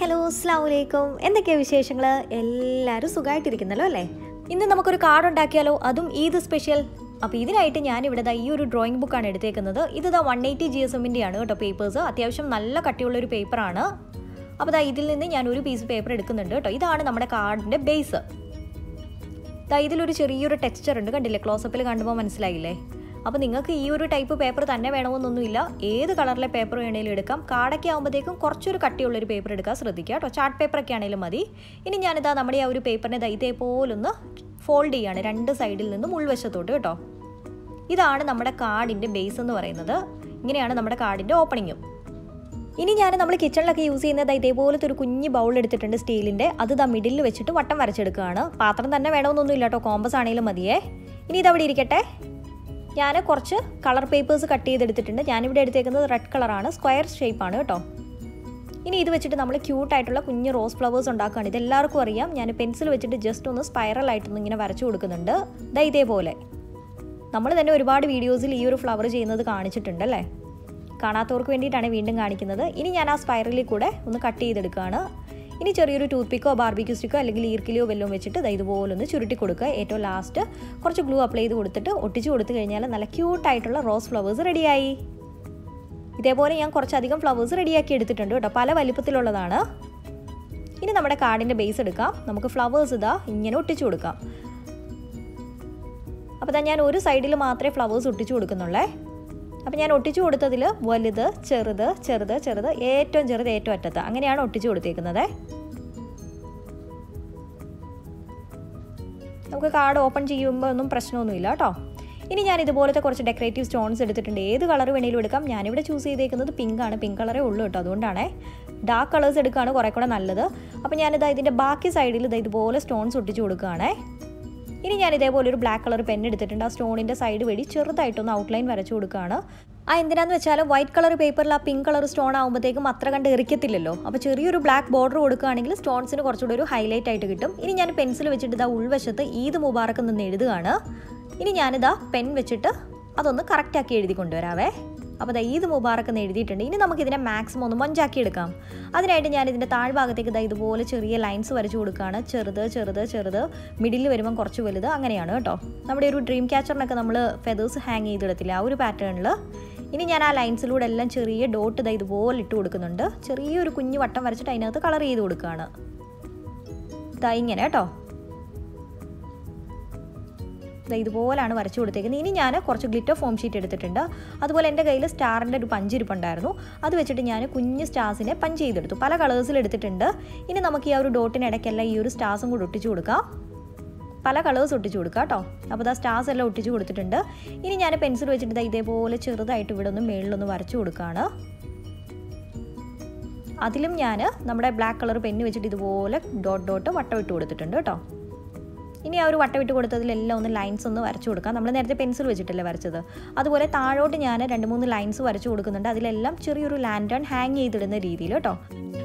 hello അസ്സാം വലൈക്കും എന്തൊക്കെയാണ് വിശേഷങ്ങൾ എല്ലാവരും സുഖമായിട്ടിരിക്കുന്നല്ലോ അല്ലേ ഇന്ന് നമുക്കൊരു കാർഡ് ഉണ്ടാക്കിയാലോ അതും ഈദ് സ്പെഷ്യൽ അപ്പോൾ ഇതിനായിട്ട് ഞാൻ ഇവിടെ ദാ ഈ ഒരു ഡ്രോയിങ് ബുക്കാണ് എടുത്തേക്കുന്നത് ഇത് ദാ വൺ എയ്റ്റി ജി എസ് എമ്മിൻ്റെ ആണ് കേട്ടോ പേപ്പേഴ്സ് അത്യാവശ്യം നല്ല കട്ടിയുള്ള ഒരു പേപ്പറാണ് അപ്പോൾ ദാ ഇതിൽ നിന്ന് ഞാൻ ഒരു പീസ് പേപ്പർ എടുക്കുന്നുണ്ട് കേട്ടോ ഇതാണ് നമ്മുടെ കാർഡിൻ്റെ ബേസ് ദാ ഇതിലൊരു ചെറിയൊരു ടെക്സ്ചർ ഉണ്ട് കണ്ടില്ലേ ക്ലോസപ്പിൽ കാണുമ്പോൾ മനസ്സിലായില്ലേ അപ്പോൾ നിങ്ങൾക്ക് ഈ ഒരു ടൈപ്പ് പേപ്പർ തന്നെ വേണമെന്നൊന്നുമില്ല ഏത് കളറിലെ പേപ്പർ വേണേലും എടുക്കാം കാടൊക്കെ ആകുമ്പോഴത്തേക്കും കുറച്ചൊരു കട്ടിയുള്ളൊരു പേപ്പർ എടുക്കാൻ ശ്രദ്ധിക്കുക കേട്ടോ ചാർട്ട് പേപ്പറൊക്കെ ആണെങ്കിലും മതി ഇനി ഞാനിതാ നമ്മുടെ ആ ഒരു പേപ്പറിനെ ദാ ഇതേപോലൊന്ന് ഫോൾഡ് ചെയ്യാണ് രണ്ട് സൈഡിൽ നിന്നും ഉൾവശത്തോട്ട് കേട്ടോ ഇതാണ് നമ്മുടെ കാർഡിൻ്റെ ബേസ് എന്ന് പറയുന്നത് ഇങ്ങനെയാണ് നമ്മുടെ കാർഡിൻ്റെ ഓപ്പണിങ്ങും ഇനി ഞാൻ നമ്മൾ കിച്ചണിലൊക്കെ യൂസ് ചെയ്യുന്നത് ഇതേപോലത്തെ ഒരു കുഞ്ഞ് ബൗൾ എടുത്തിട്ടുണ്ട് സ്റ്റീലിൻ്റെ അത് ദാ മിഡിൽ വെച്ചിട്ട് വട്ടം വരച്ചെടുക്കുകയാണ് പാത്രം തന്നെ വേണമെന്നൊന്നുമില്ല കേട്ടോ കോമ്പസ് ആണെങ്കിലും മതിയേ ഇനി ഇതവിടെ ഇരിക്കട്ടെ ഞാൻ കുറച്ച് കളർ പേപ്പേഴ്സ് കട്ട് ചെയ്തെടുത്തിട്ടുണ്ട് ഞാനിവിടെ എടുത്തേക്കുന്നത് റെഡ് കളറാണ് സ്ക്വയർ ഷേപ്പാണ് കേട്ടോ ഇനി ഇത് വെച്ചിട്ട് നമ്മൾ ക്യൂട്ടായിട്ടുള്ള കുഞ്ഞ് റോസ് ഫ്ലവേഴ്സ് ഉണ്ടാക്കുകയാണ് ഇത് എല്ലാവർക്കും അറിയാം ഞാൻ പെൻസിൽ വെച്ചിട്ട് ജസ്റ്റ് ഒന്ന് സ്പൈറൽ ആയിട്ടൊന്ന് ഇങ്ങനെ വരച്ചു കൊടുക്കുന്നുണ്ട് ദാ ഇതേപോലെ നമ്മൾ തന്നെ ഒരുപാട് വീഡിയോസിൽ ഈ ഒരു ഫ്ലവർ ചെയ്യുന്നത് കാണിച്ചിട്ടുണ്ട് അല്ലേ കാണാത്തവർക്ക് വേണ്ടിയിട്ടാണ് വീണ്ടും കാണിക്കുന്നത് ഇനി ഞാൻ ആ സ്പൈറലിൽ കൂടെ ഒന്ന് കട്ട് ചെയ്തെടുക്കുകയാണ് ഇനി ചെറിയൊരു ടൂത്ത് പിക്കോ ബാർബിക്യൂ സ്റ്റിക്കോ അല്ലെങ്കിൽ ഈർക്കിലിയോ വല്ലതും വെച്ചിട്ട് ദാ ഇതുപോലെ ഒന്ന് ചുരുട്ടി കൊടുക്കുക ഏറ്റവും ലാസ്റ്റ് കുറച്ച് ഗ്ലൂ അപ്ലൈ ചെയ്ത് കൊടുത്തിട്ട് ഒട്ടിച്ച് കൊടുത്തു കഴിഞ്ഞാൽ നല്ല ക്യൂട്ടായിട്ടുള്ള റോസ് ഫ്ലവേഴ്സ് റെഡിയായി ഇതേപോലെ ഞാൻ കുറച്ചധികം ഫ്ലവേഴ്സ് റെഡിയാക്കി എടുത്തിട്ടുണ്ട് കേട്ടോ പല വലിപ്പത്തിലുള്ളതാണ് ഇനി നമ്മുടെ കാർഡിൻ്റെ ബേസ് എടുക്കാം നമുക്ക് ഫ്ലവേഴ്സ് ഇതാ ഇങ്ങനെ ഒട്ടിച്ചു കൊടുക്കാം അപ്പോൾ ഇതാ ഞാൻ ഒരു സൈഡിൽ മാത്രമേ ഫ്ലവേഴ്സ് ഒട്ടിച്ചു കൊടുക്കുന്നുള്ളേ അപ്പോൾ ഞാൻ ഒട്ടിച്ചു കൊടുത്തതിൽ വലുത് ചെറുത് ചെറുത് ചെറുത് ഏറ്റവും ചെറുത് ഏറ്റവും അറ്റത്ത് അങ്ങനെയാണ് ഒട്ടിച്ചു കൊടുത്തേക്കുന്നത് നമുക്ക് കാർഡ് ഓപ്പൺ ചെയ്യുമ്പോൾ ഒന്നും പ്രശ്നമൊന്നുമില്ല കേട്ടോ ഇനി ഞാൻ ഇതുപോലത്തെ കുറച്ച് ഡെക്കറേറ്റീവ് സ്റ്റോൺസ് എടുത്തിട്ടുണ്ട് ഏത് കളർ വേണേലും എടുക്കാം ഞാനിവിടെ ചൂസ് ചെയ്തേക്കുന്നത് പിങ്ക് ആണ് പിങ്ക് കളറേ ഉള്ളൂ കേട്ടോ അതുകൊണ്ടാണേ ഡാർക്ക് കളേഴ്സ് എടുക്കുകയാണ് കുറേ കൂടെ നല്ലത് അപ്പോൾ ഞാനിതാ ഇതിൻ്റെ ബാക്കി സൈഡിൽ ഇതാ ഇതുപോലെ സ്റ്റോൺസ് ഒട്ടിച്ചു കൊടുക്കുകയാണേ ഇനി ഞാൻ ഇതേപോലെ ഒരു ബ്ലാക്ക് കളർ പെൻ എടുത്തിട്ടുണ്ട് ആ സ്റ്റോണിൻ്റെ സൈഡ് വഴി ചെറുതായിട്ടൊന്ന് ഔട്ട്ലൈൻ വരച്ചു കൊടുക്കുകയാണ് ആ എന്തിനാന്ന് വെച്ചാൽ വൈറ്റ് കളർ പേപ്പറിൽ ആ പിങ്ക് കളർ സ്റ്റോൺ ആകുമ്പോഴത്തേക്കും അത്ര കണ്ട് എറിക്കത്തില്ലല്ലോ അപ്പോൾ ചെറിയൊരു ബ്ലാക്ക് ബോർഡർ കൊടുക്കുകയാണെങ്കിൽ സ്റ്റോൺസിന് കുറച്ചുകൂടി ഒരു ഹൈലൈറ്റ് ആയിട്ട് കിട്ടും ഇനി ഞാൻ പെൻസിൽ വെച്ചിട്ട് ഇതാ ഉൾവശത്ത് ഈദ് മുബാറക്ക് നിന്ന് എഴുതുകയാണ് ഇനി ഞാനിതാ പെൻ വെച്ചിട്ട് അതൊന്ന് കറക്റ്റാക്കി എഴുതി കൊണ്ടുവരാവേ അപ്പോൾ ദാ ഈദ് മുബാറക്ക് എന്ന് എഴുതിയിട്ടുണ്ട് ഇനി നമുക്കിതിനെ മാക്സിമം ഒന്ന് മൊഞ്ചാക്കി എടുക്കാം അതിനായിട്ട് ഞാൻ ഇതിൻ്റെ താഴ്ഭാഗത്തേക്ക് ഇതാ ഇതുപോലെ ചെറിയ ലൈൻസ് വരച്ചു കൊടുക്കുകയാണ് ചെറുത് ചെറുത് ചെറുത് മിഡിൽ വരുമ്പം കുറച്ച് വലുത് അങ്ങനെയാണ് കേട്ടോ നമ്മുടെ ഒരു ഡ്രീം ക്യാച്ചറിനൊക്കെ നമ്മൾ ഫെതേഴ്സ് ഹാങ് ചെയ്തിടത്തില്ല ആ ഒരു പാറ്റേണിൽ ഇനി ഞാൻ ആ ലൈൻസിലൂടെ എല്ലാം ചെറിയ ഡോട്ട് ഇതാ ഇതുപോലെ ഇട്ട് കൊടുക്കുന്നുണ്ട് ചെറിയൊരു കുഞ്ഞു വട്ടം വരച്ചിട്ട് അതിനകത്ത് കളർ ചെയ്ത് കൊടുക്കുകയാണ് ഇതാ ഇങ്ങനെ കേട്ടോ ഇതുപോലാണ് വരച്ചു കൊടുത്തേക്കുന്നത് ഇനി ഞാൻ കുറച്ച് ഗ്ലിറ്റർ ഫോം ഷീറ്റ് എടുത്തിട്ടുണ്ട് അതുപോലെ എൻ്റെ കയ്യിൽ സ്റ്റാറിൻ്റെ ഒരു പഞ്ചിരിപ്പുണ്ടായിരുന്നു അത് വെച്ചിട്ട് ഞാൻ കുഞ്ഞ് സ്റ്റാർസിനെ പഞ്ച് ചെയ്തെടുത്തു പല കളേഴ്സിൽ എടുത്തിട്ടുണ്ട് ഇനി നമുക്ക് ഈ ഒരു ഡോട്ടിനിടയ്ക്കെല്ലാം ഈ ഒരു സ്റ്റാർസും കൂടി ഒട്ടിച്ചു കൊടുക്കാം പല കളേഴ്സ് ഒട്ടിച്ചു കൊടുക്കുക കേട്ടോ അപ്പോൾ ആ സ്റ്റാർസ് എല്ലാം ഒട്ടിച്ചു കൊടുത്തിട്ടുണ്ട് ഇനി ഞാൻ പെൻസിൽ വെച്ചിട്ട് ഇതേപോലെ ചെറുതായിട്ട് ഇവിടെ ഒന്ന് മേളിലൊന്ന് വരച്ചു കൊടുക്കുകയാണ് അതിലും ഞാൻ നമ്മുടെ ബ്ലാക്ക് കളർ പെന്ന് വെച്ചിട്ട് ഇതുപോലെ ഡോട്ട് ഡോട്ട് വട്ടം ഇട്ട് കൊടുത്തിട്ടുണ്ട് കേട്ടോ ഇനി ആ ഒരു വട്ടം ഇട്ട് കൊടുത്തതിലെല്ലാം ഒന്ന് ലൈൻസ് ഒന്ന് വരച്ചു കൊടുക്കാം നമ്മൾ നേരത്തെ പെൻസിൽ വെച്ചിട്ടല്ലേ വരച്ചത് അതുപോലെ താഴോട്ട് ഞാൻ രണ്ട് മൂന്ന് ലൈൻസ് വരച്ചു കൊടുക്കുന്നുണ്ട് അതിലെല്ലാം ചെറിയൊരു ലാൻഡേൺ ഹാങ് ചെയ്തിടുന്ന രീതിയിൽ കേട്ടോ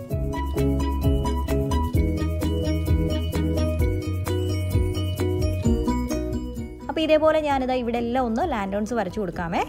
അപ്പോൾ ഇതേപോലെ ഞാനിതാ ഇവിടെ എല്ലാം ഒന്ന് ലാൻഡേൺസ് വരച്ചു കൊടുക്കാമേ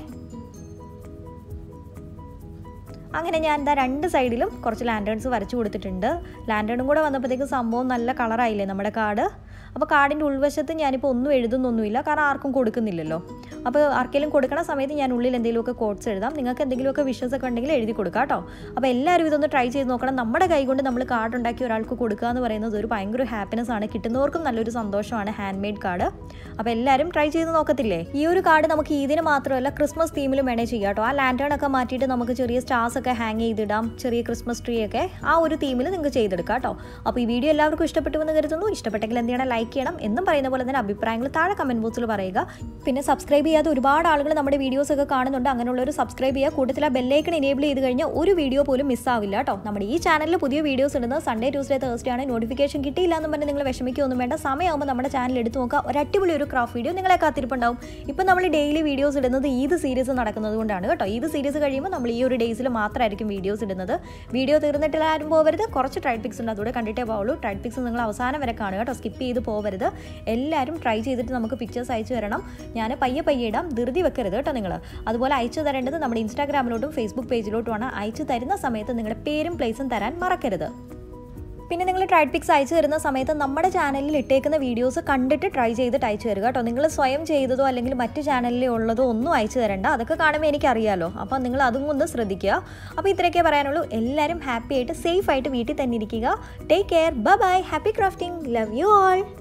അങ്ങനെ ഞാൻ എന്താ രണ്ട് സൈഡിലും കുറച്ച് ലാൻഡേൺസ് വരച്ചു കൊടുത്തിട്ടുണ്ട് ലാൻഡേണും കൂടെ വന്നപ്പോഴത്തേക്കും സംഭവം നല്ല കളറായില്ലേ നമ്മുടെ കാർഡ് അപ്പോൾ കാർഡിൻ്റെ ഉൾവശത്ത് ഞാനിപ്പോൾ ഒന്നും എഴുതുന്നൊന്നുമില്ല കാരണം ആർക്കും കൊടുക്കുന്നില്ലല്ലോ അപ്പോൾ ആർക്കെങ്കിലും കൊടുക്കണ സമയത്ത് ഞാൻ ഉള്ളിൽ എന്തെങ്കിലുമൊക്കെ കോട്ട്സ് എഴുതാം നിങ്ങൾക്ക് എന്തെങ്കിലുമൊക്കെ വിഷസ് ഒക്കെ ഉണ്ടെങ്കിൽ എഴുതി കൊടുക്കാം കേട്ടോ അപ്പോൾ എല്ലാവരും ഇതൊന്ന് ട്രൈ ചെയ്ത് നോക്കണം നമ്മുടെ കൈ കൊണ്ട് നമ്മൾ കാർഡ് ഉണ്ടാക്കി ഒരാൾക്ക് കൊടുക്കുക എന്ന് പറയുന്നത് ഒരു ഭയങ്കര ഹാപ്പിനെസ് ആണ് കിട്ടുന്നവർക്കും നല്ലൊരു സന്തോഷമാണ് ഹാൻഡ് മെയ്ഡ് കാർഡ് അപ്പോൾ എല്ലാവരും ട്രൈ ചെയ്ത് നോക്കത്തില്ലേ ഈ ഒരു കാർഡ് നമുക്ക് ഇതിന് മാത്രമല്ല ക്രിസ്മസ് തീമിലും വേണേൽ ചെയ്യാം കേട്ടോ ആ ലാൻഡേൺ ഒക്കെ മാറ്റിയിട്ട് നമുക്ക് ചെറിയ സ്റ്റാർസ് ഒക്കെ ഹാങ് ചെയ്തിടാം ചെറിയ ക്രിസ്മസ് ട്രീ ഒക്കെ ആ ഒരു തീമിൽ നിങ്ങൾക്ക് ചെയ്തെടുക്കാം കേട്ടോ അപ്പോൾ ഈ വീഡിയോ എല്ലാവർക്കും ഇഷ്ടപ്പെട്ടു എന്ന് കരുതുന്നു ഇഷ്ടപ്പെട്ടെങ്കിൽ എന്ത് ചെയ്യണം ലൈക്ക് ചെയ്യണം എന്നും പറയുന്ന പോലെ തന്നെ അഭിപ്രായങ്ങൾ താഴെ കമൻറ്റ് ബോക്സിൽ പറയുക പിന്നെ സബ്സ്ക്രൈബ് ചെയ്യാതെ ഒരുപാട് ആളുകൾ നമ്മുടെ വീഡിയോസ് ഒക്കെ കാണുന്നുണ്ട് അങ്ങനെയുള്ളവർ സബ്സ്ക്രൈബ് ചെയ്യുക കൂട്ടത്തിൽ ആ ബെല്ലൈക്കൺ എനേബിൾ ചെയ്ത് കഴിഞ്ഞാൽ ഒരു വീഡിയോ പോലും മിസ്സാവില്ല കേട്ടോ നമ്മുടെ ഈ ചാനലിൽ പുതിയ വീഡിയോസ് ഇടുന്നത് സൺഡേ ട്യൂസ്ഡേ തേഴ്സ്ഡേ ആണ് നോട്ടിഫിക്കേഷൻ കിട്ടിയില്ല എന്ന് പറഞ്ഞ് നിങ്ങൾ വിഷമിക്കൊന്നും വേണ്ട സമയമാകുമ്പോൾ നമ്മുടെ ചാനൽ എടുത്ത് നോക്കുക ഒരു അടിപൊളി ഒരു ക്രാഫ്റ്റ് വീഡിയോ നിങ്ങളെ കാത്തിരിപ്പുണ്ടാവും ഇപ്പം നമ്മൾ ഡെയിലി വീഡിയോസ് ഇടുന്നത് ഈദ് സീരീസ് നടക്കുന്നത് കൊണ്ടാണ് കേട്ടോ ഈദ് സീരീസ് കഴിയുമ്പോൾ നമ്മൾ ഈ ഒരു ഡേയ്സിൽ മാത്രമായിരിക്കും വീഡിയോസ് ഇടുന്നത് വീഡിയോ തീർന്നിട്ടില്ല ആരും പോകരുത് കുറച്ച് ട്രൈഡ് പിക്സ് ഉണ്ട് അതുകൂടെ കണ്ടിട്ടേ പോവുള്ളൂ ട്രൈഡ് പിക്സ് നിങ്ങൾ അവസാനം വരെ കാണുക കേട്ടോ സ്കിപ്പ് ചെയ്ത് പോകരുത് എല്ലാവരും ട്രൈ ചെയ്തിട്ട് നമുക്ക് പിക്ചേഴ്സ് അയച്ചു തരണം ഞാൻ പയ്യെ പയ്യെ ഇടാം ധൃതി വെക്കരുത് കേട്ടോ നിങ്ങൾ അതുപോലെ അയച്ചു തരേണ്ടത് നമ്മുടെ ഇൻസ്റ്റാഗ്രാമിലോട്ടും ഫേസ്ബുക്ക് പേജിലോട്ടുമാണ് അയച്ചു തരുന്ന സമയത്ത് നിങ്ങളുടെ പേരും പ്ലേസും തരാൻ മറക്കരുത് പിന്നെ നിങ്ങൾ ട്രൈഡ് പിക്സ് അയച്ചു തരുന്ന സമയത്ത് നമ്മുടെ ചാനലിൽ ഇട്ടേക്കുന്ന വീഡിയോസ് കണ്ടിട്ട് ട്രൈ ചെയ്തിട്ട് അയച്ചു തരിക കേട്ടോ നിങ്ങൾ സ്വയം ചെയ്തതോ അല്ലെങ്കിൽ മറ്റു ചാനലിൽ ഉള്ളതോ ഒന്നും അയച്ചു തരണ്ട അതൊക്കെ കാണുമ്പോൾ എനിക്കറിയാലോ അപ്പോൾ നിങ്ങൾ അതും ഒന്ന് ശ്രദ്ധിക്കുക അപ്പോൾ ഇത്രയൊക്കെ പറയാനുള്ളൂ എല്ലാവരും ഹാപ്പി ആയിട്ട് സേഫ് ആയിട്ട് വീട്ടിൽ തന്നെ ഇരിക്കുക take care bye bye happy crafting love you all